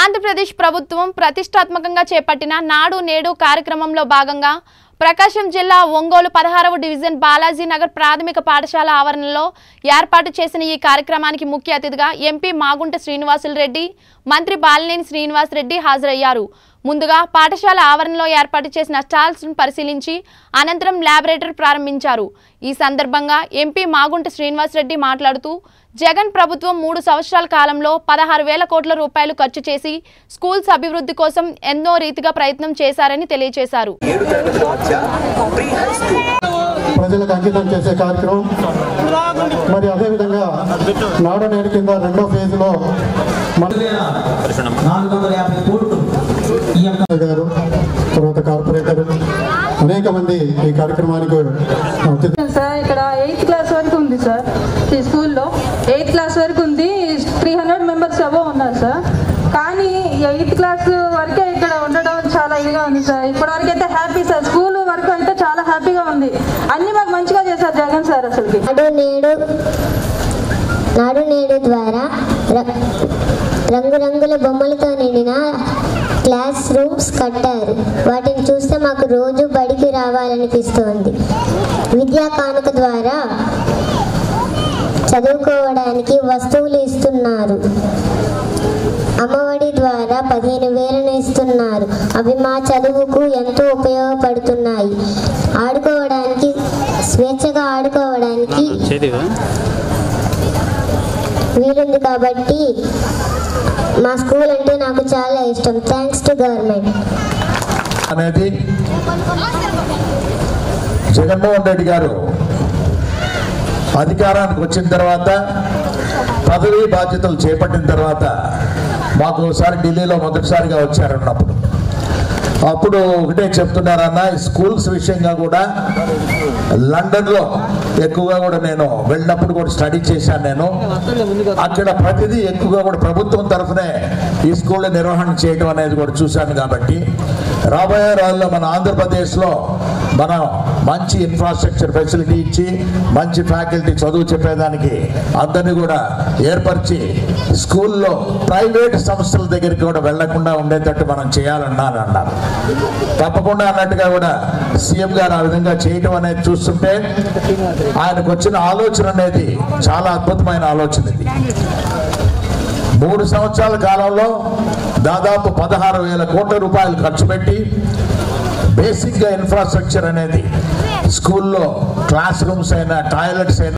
ఆంధ్రప్రదేశ్ ప్రభుత్వం ప్రతిష్టాత్మకంగా చేపట్టిన నాడు నేడు కార్యక్రమంలో భాగంగా ప్రకాశం జిల్లా ఒంగోలు పదహారవ డివిజన్ బాలాజీ నగర్ ప్రాథమిక పాఠశాల ఆవరణలో ఏర్పాటు చేసిన ఈ కార్యక్రమానికి ముఖ్య అతిథిగా ఎంపీ మాగుంట శ్రీనివాసులు రెడ్డి మంత్రి బాలినేని శ్రీనివాస్ రెడ్డి హాజరయ్యారు ముందుగా పాఠశాల ఆవరణలో ఏర్పాటు చేసిన స్టాల్స్ ను పరిశీలించి అనంతరం ల్యాబొరేటరీ ప్రారంభించారు ఈ సందర్భంగా ఎంపీ మాగుంట శ్రీనివాస్ రెడ్డి మాట్లాడుతూ జగన్ ప్రభుత్వం మూడు సంవత్సరాల కాలంలో పదహారు వేల కోట్ల రూపాయలు ఖర్చు చేసి స్కూల్స్ అభివృద్ధి కోసం ఎన్నో రీతిగా ప్రయత్నం చేశారని తెలియజేశారు ఏడు తరగతుల మధ్య ప్రీ హై స్కూల్ ప్రజలకు అంకితం చేసే కార్యక్రమం మరి అదేవిధంగా నాడు నేడు కింద రెండో ఫేజ్లో మన నాలుగు వందల యాభై కోట్లు ఈ యొక్క గారు తర్వాత కార్పొరేటర్ అనేక మంది ఈ కార్యక్రమానికి అతిథి సార్ ఇక్కడ ఎయిత్ క్లాస్ వరకు ఉంది సార్ ఈ స్కూల్లో ఎయిత్ క్లాస్ వరకు ఉంది త్రీ హండ్రెడ్ మెంబర్స్ అబో ఉన్నారు సార్ కానీ ఎయిత్ క్లాస్ వరకే ఇక్కడ ఉండడం చాలా ఇదిగా ఉంది సార్ ఇప్పటివరకు అయితే హ్యాపీ సార్ స్కూల్ వరకు అయితే చాలా హ్యాపీగా ఉంది అన్ని మాకు మంచిగా చేశారు జగన్ సార్ అసలుకి నాడు నేడు నాడు నేడు ద్వారా ర- రంగురంగుల బొమ్మలతో నిండిన క్లాస్ రూమ్స్ కట్టారు వాటిని చూస్తే మాకు రోజు బడికి రావాలనిపిస్తోంది విద్యా కానుక ద్వారా చదువుకోవడానికి వస్తువులు ఇస్తున్నారు అమ్మఒడి ద్వారా పదిహేను వేలను ఇస్తున్నారు అవి మా చదువుకు ఎంతో ఉపయోగపడుతున్నాయి ఆడుకోవడానికి స్వేచ్ఛగా ఆడుకోవడానికి వీలుంది కాబట్టి మా స్కూల్ అంటే నాకు చాలా ఇష్టం థ్యాంక్స్ టు గవర్నమెంట్ అనేది జగన్మోహన్ రెడ్డి గారు అధికారానికి వచ్చిన తర్వాత పదవీ బాధ్యతలు చేపట్టిన తర్వాత మాకు ఒకసారి ఢిల్లీలో మొదటిసారిగా వచ్చారన్నప్పుడు అప్పుడు ఒకటే చెప్తున్నారన్న ఈ స్కూల్స్ విషయంగా కూడా లండన్లో ఎక్కువగా కూడా నేను వెళ్ళినప్పుడు కూడా స్టడీ చేశాను నేను అక్కడ ప్రతిదీ ఎక్కువగా కూడా ప్రభుత్వం తరఫునే ఈ స్కూళ్ళ నిర్వహణ చేయడం అనేది కూడా చూశాను కాబట్టి రాబోయే రోజుల్లో మన ఆంధ్రప్రదేశ్లో మనం మంచి ఇన్ఫ్రాస్ట్రక్చర్ ఫెసిలిటీ ఇచ్చి మంచి ఫ్యాకల్టీ చదువు చెప్పేదానికి అందరినీ కూడా ఏర్పరిచి స్కూల్లో ప్రైవేట్ సంస్థల దగ్గరికి కూడా వెళ్లకుండా ఉండేటట్టు మనం చేయాలన్నారు అన్నారు తప్పకుండా అన్నట్టుగా కూడా సీఎం గారు ఆ విధంగా చేయటం అనేది చూస్తుంటే ఆయనకు వచ్చిన ఆలోచన అనేది చాలా అద్భుతమైన ఆలోచన ఇది మూడు సంవత్సరాల కాలంలో దాదాపు పదహారు వేల కోట్ల రూపాయలు ఖర్చు పెట్టి బేసిక్గా ఇన్ఫ్రాస్ట్రక్చర్ అనేది స్కూల్లో క్లాస్ రూమ్స్ అయినా టాయిలెట్స్ అయినా